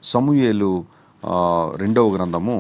సమూయేలు ఆ, రెండవ గ్రంథము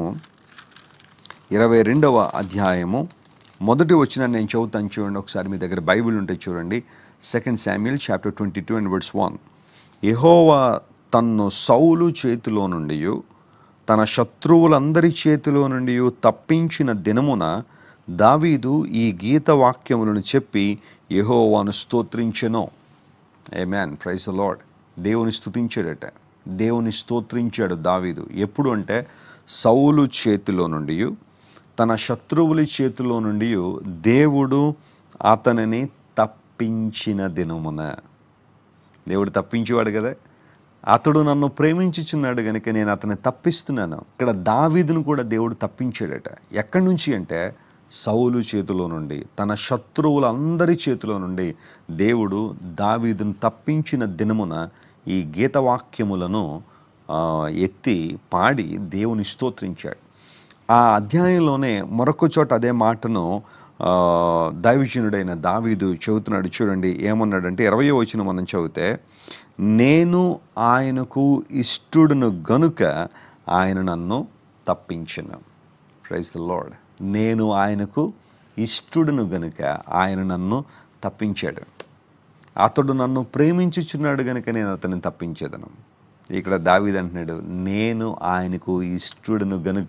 ఇరవై రెండవ అధ్యాయము మొదటి వచ్చిన నేను చదువుతాను చూడండి ఒకసారి మీ దగ్గర బైబిల్ ఉంటే చూడండి second Samuel chapter twenty two and words one యెహోవా తన్ను సౌలు చేతిలో నుండి తన శత్రువులందరి చేతిలో నుండి తప్పించిన దినమున దావీదు ఈ గీత వాక్యములను చెప్పి యెహోవాను స్తోత్రించెను ఏ మ్యాన్ ప్రైజ్ లార్డ్ దేవుని స్తుతించాడట దేవుని స్తోత్రించాడు దావీదు ఎప్పుడు అంటే సౌలు చేతిలో నుండి తన శత్రువుల చేతిలో నుండి దేవుడు అతనిని తప్పించిన దినమున దేవుడు తప్పించేవాడు కదా అతడు నన్ను ప్రేమించుచున్నాడు కనుక నేను అతన్ని తప్పిస్తున్నాను ఇక్కడ దావీదును కూడా దేవుడు తప్పించాడట ఎక్కడి నుంచి అంటే సౌలు చేతిలో నుండి తన శత్రువులందరి చేతిలో నుండి దేవుడు దావీదును తప్పించిన దినమున ఈ గీతవాక్యములను ఆ, ఎత్తి పాడి దేవుని స్తోత్రించాడు ఆ అధ్యాయంలోనే మరొక చోట అదే మాటను ఆ, దైవజనుడైన దావీదు చెబుతున్నాడు చూడండి ఏమన్నాడంటే ఇరవై వచ్చిన మనం చదివితే నేను ఆయనకు ఇష్టుడును గనుక ఆయన నన్ను తప్పించను ప్రైజ్ ద లార్డ్ నేను ఆయనకు ఇష్టుడును గనుక ఆయన నన్ను తప్పించాడు అతడు నన్ను ప్రేమించుచున్నాడు గనుక నేను అతన్ని తప్పించేదను ఇక్కడ దావీదు అంటున్నాడు నేను ఆయనకు ఇష్టుడును గనుక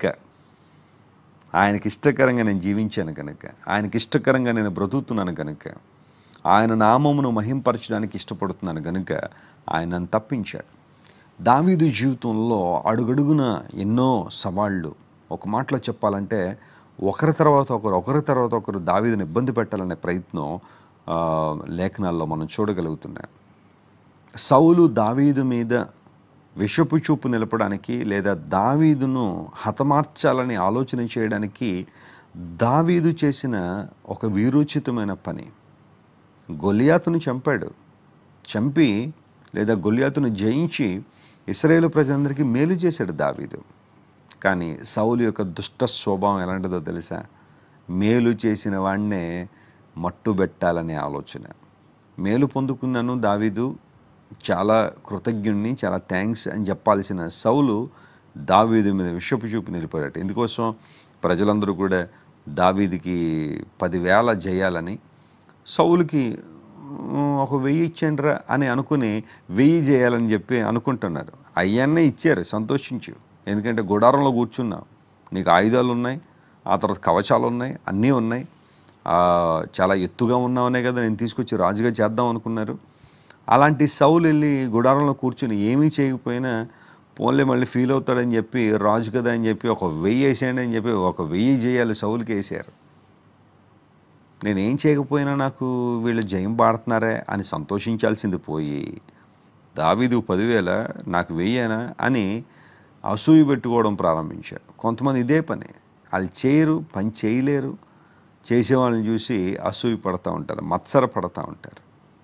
ఆయనకి ఇష్టకరంగా నేను జీవించాను కనుక ఆయనకి ఇష్టకరంగా నేను బ్రతుకుతున్నాను కనుక ఆయన నామమును మహింపరచడానికి ఇష్టపడుతున్నాను కనుక ఆయన నన్ను తప్పించాడు దావీదు జీవితంలో అడుగడుగున ఎన్నో సవాళ్ళు ఒక మాటలో చెప్పాలంటే ఒకరి తర్వాత ఒకరు ఒకరి తర్వాత ఒకరు దావీదుని ఇబ్బంది పెట్టాలనే ప్రయత్నం ఆ, లేఖనాల్లో మనం చూడగలుగుతున్నాం సౌలు దావీదు మీద విషపు చూపు నిలపడానికి లేదా దావీదును హతమార్చాలని ఆలోచన చేయడానికి దావీదు చేసిన ఒక వీరోచితమైన పని గొలియాతును చంపాడు చంపి లేదా గొలియాతును జయించి ఇస్రాయేలు ప్రజలందరికీ మేలు చేశాడు దావీదు కానీ సౌలు యొక్క దుష్ట స్వభావం ఎలాంటిదో తెలుసా మేలు చేసిన వాడినే మట్టుబెట్టాలనే ఆలోచన మేలు పొందుకున్నాను దావీదు చాలా కృతజ్ఞుణ్ణి చాలా థ్యాంక్స్ అని చెప్పాల్సిన సౌలు దావీదు మీద విషపు చూపు నిలిపాడట ఎందుకోసం ప్రజలందరూ కూడా దావీదికి పదివేల జయాలని సౌలుకి "ఉమ్, ఒక వెయ్యి ఇచ్చేండ్రా అని అనుకుని వెయ్యి చేయాలని చెప్పి అనుకుంటున్నారు అయ్యన్నే ఇచ్చారు సంతోషించు ఎందుకంటే గుడారంలో కూర్చున్నావు నీకు ఆయుధాలు ఉన్నాయి ఆ తర్వాత కవచాలు ఉన్నాయి అన్నీ ఉన్నాయి ఆ, చాలా ఎత్తుగా ఉన్నావనే కదా నేను తీసుకొచ్చి రాజుగా చేద్దాం అనుకున్నారు అలాంటి సౌలు వెళ్ళి గుడారంలో కూర్చుని ఏమీ చేయకపోయినా పోన్లే మళ్ళీ ఫీల్ అవుతాడని చెప్పి రాజు కదా అని చెప్పి ఒక వెయ్యి వేసేయండి అని చెప్పి ఒక వెయ్యి చేయాలి సౌలుకి వేసారు నేనేం చేయకపోయినా నాకు వీళ్ళు జయం పాడుతున్నారే అని సంతోషించాల్సింది పోయి దావీదు పదివేల నాకు వెయ్యేనా అని అసూయ పెట్టుకోవడం ప్రారంభించారు కొంతమంది ఇదే పని వాళ్ళు చేయరు పని చేయలేరు చేసేవాళ్ళని చూసి అసూయ పడతా ఉంటారు మత్సర పడతా ఉంటారు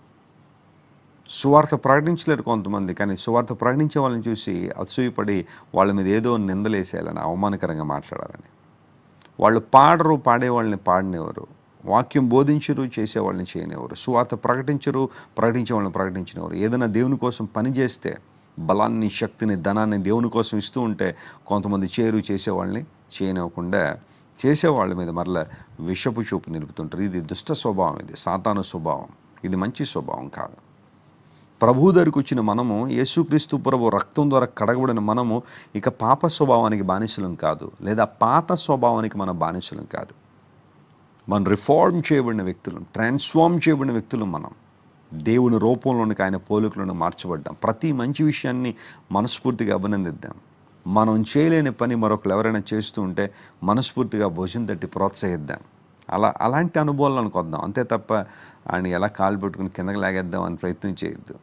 సువార్త ప్రకటించలేరు కొంతమంది కానీ సువార్త ప్రకటించే వాళ్ళని చూసి అసూయపడి వాళ్ళ మీద ఏదో నిందలేసేయాలని అవమానకరంగా మాట్లాడాలని వాళ్ళు పాడరు పాడేవాళ్ళని పాడినెవరు వాక్యం బోధించరు చేసేవాళ్ళని చేయనివ్వరు సువార్త ప్రకటించరు ప్రకటించే వాళ్ళని ప్రకటించినవారు ఏదైనా దేవుని కోసం పని చేస్తే బలాన్ని శక్తిని ధనాన్ని దేవుని కోసం ఇస్తూ ఉంటే కొంతమంది చేరు చేసేవాళ్ళని చేయనివ్వకుండా చేసేవాళ్ళ మీద మరలా విషపు చూపు నిలుపుతుంటారు ఇది దుష్ట స్వభావం ఇది సాతాను స్వభావం ఇది మంచి స్వభావం కాదు ప్రభు దగ్గరికి వచ్చిన మనము యేసుక్రీస్తు ప్రభు రక్తం ద్వారా కడగబడిన మనము ఇక పాప స్వభావానికి బానిసలం కాదు లేదా పాత స్వభావానికి మన బానిసలం కాదు మనం రిఫార్మ్ చేయబడిన వ్యక్తులు ట్రాన్స్ఫార్మ్ చేయబడిన వ్యక్తులు మనం దేవుని రూపంలోనికి ఆయన పోలికలను మార్చబడ్డాం ప్రతి మంచి విషయాన్ని మనస్ఫూర్తిగా అభినందిద్దాం మనం చేయలేని పని మరొకరు ఎవరైనా చేస్తూ ఉంటే మనస్ఫూర్తిగా భోజనం తట్టి ప్రోత్సహిద్దాం అలా అలాంటి అనుభవాలను కొద్దాం అంతే తప్ప ఆయన ఎలా కాలు పెట్టుకుని కిందకి లాగేద్దాం అని ప్రయత్నం చేయొద్దు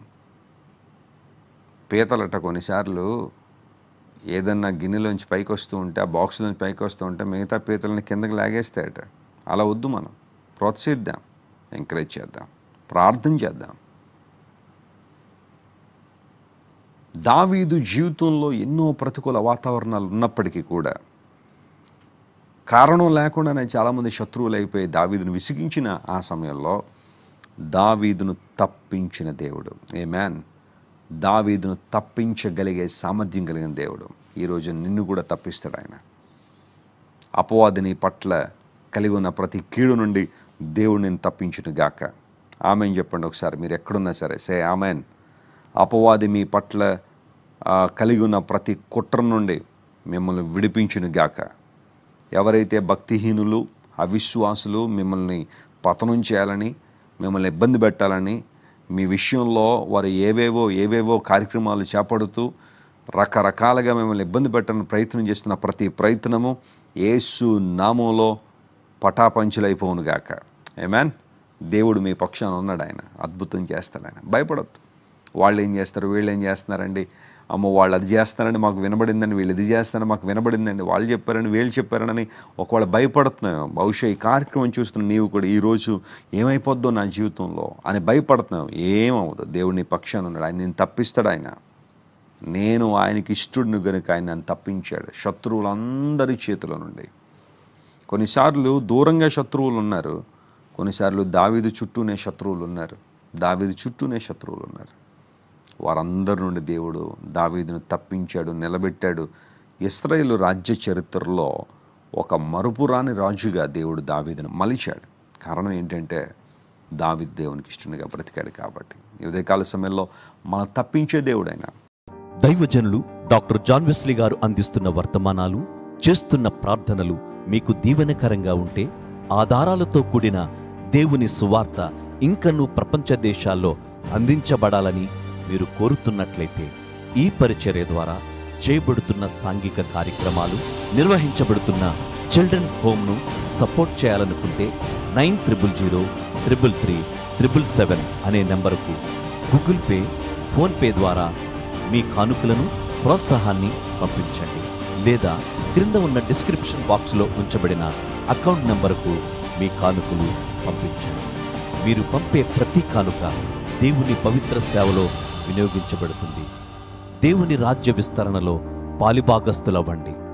పీతలట కొన్నిసార్లు ఏదన్నా గిన్నెలోంచి పైకి వస్తూ ఉంటే ఆ బాక్స్లోంచి పైకి వస్తూ ఉంటే మిగతా పీతలని కిందకి లాగేస్తాయట అలా వద్దు మనం ప్రోత్సహిద్దాం ఎంకరేజ్ చేద్దాం ప్రార్థన చేద్దాం దావీదు జీవితంలో ఎన్నో ప్రతికూల వాతావరణాలు ఉన్నప్పటికీ కూడా కారణం లేకుండానే చాలామంది శత్రువులు అయిపోయి దావీదును విసిగించిన ఆ సమయంలో దావీదును తప్పించిన దేవుడు ఏ మ్యాన్ దావీదును తప్పించగలిగే సామర్థ్యం కలిగిన దేవుడు ఈరోజు నిన్ను కూడా తప్పిస్తాడు ఆయన అపవాదిని పట్ల కలిగి ఉన్న ప్రతి కీడు నుండి దేవుడు నేను తప్పించును గాక ఆమెన్ చెప్పండి ఒకసారి మీరు ఎక్కడున్నా సరే సే ఆమెన్ అపవాది మీ పట్ల ఆ, కలిగి ఉన్న ప్రతి కుట్ర నుండి మిమ్మల్ని విడిపించును గాక ఎవరైతే భక్తిహీనులు అవిశ్వాసులు మిమ్మల్ని పతనం చేయాలని మిమ్మల్ని ఇబ్బంది పెట్టాలని మీ విషయంలో వారు ఏవేవో ఏవేవో కార్యక్రమాలు చేపడుతూ రకరకాలుగా మిమ్మల్ని ఇబ్బంది పెట్టడానికి ప్రయత్నం చేస్తున్న ప్రతి ప్రయత్నము యేసు నామంలో పటాపంచులైపోవును గాక ఏమాన్ దేవుడు మీ పక్షాన ఉన్నాడు ఆయన అద్భుతం చేస్తాడు ఆయన భయపడద్దు వాళ్ళు ఏం చేస్తారు వీళ్ళు ఏం చేస్తున్నారండి అమ్మో వాళ్ళు అది చేస్తారని మాకు వినబడిందని వీళ్ళు ఇది చేస్తారని మాకు వినబడిందండి వాళ్ళు చెప్పారని వీళ్ళు చెప్పారని ఒకవేళ భయపడుతున్నావు బహుశా ఈ కార్యక్రమం చూస్తున్న నీవు కూడా ఈరోజు ఏమైపోద్దో నా జీవితంలో అని భయపడుతున్నావు ఏమవుదు దేవుడిని పక్షాన ఉన్నాడు ఆయన నేను తప్పిస్తాడు ఆయన నేను ఆయనకి ఇష్టడును గనుక ఆయన నన్ను తప్పించాడు శత్రువులందరి చేతిలో నుండి కొన్నిసార్లు దూరంగా శత్రువులు ఉన్నారు కొన్నిసార్లు దావీదు చుట్టూనే శత్రువులు ఉన్నారు దావీదు చుట్టూనే శత్రువులు ఉన్నారు వారందరి నుండి దేవుడు దావీదును తప్పించాడు నిలబెట్టాడు ఇస్రాయేలు రాజ్య చరిత్రలో ఒక మరుపురాని రాజుగా దేవుడు దావీదును మలిచాడు కారణం ఏంటంటే దావీదు దేవునికి ఇష్టనిగా బ్రతికాడు కాబట్టి ఈ ఉదయకాల సమయంలో మనం తప్పించే దేవుడైనా దైవజనులు డాక్టర్ జాన్ వెస్లీ గారు అందిస్తున్న వర్తమానాలు చేస్తున్న ప్రార్థనలు మీకు దీవెనకరంగా ఉంటే ఆధారాలతో కూడిన దేవుని సువార్త ఇంకనూ ప్రపంచ దేశాల్లో అందించబడాలని మీరు కోరుతున్నట్లయితే ఈ పరిచర్య ద్వారా చేయబడుతున్న సాంఘిక కార్యక్రమాలు నిర్వహించబడుతున్న చిల్డ్రన్ హోమ్ను సపోర్ట్ చేయాలనుకుంటే nine triple zero triple three triple seven అనే నెంబరుకు గూగుల్ పే ఫోన్పే ద్వారా మీ కానుకలను ప్రోత్సాహాన్ని పంపించండి లేదా క్రింద ఉన్న డిస్క్రిప్షన్ బాక్స్లో ఉంచబడిన అకౌంట్ నంబరుకు మీ కానుకలు పంపించండి మీరు పంపే ప్రతి కానుక దేవుని పవిత్ర సేవలో వినియోగించబడుతుంది దేవుని రాజ్య విస్తరణలో పాలిభాగస్తులవ్వండి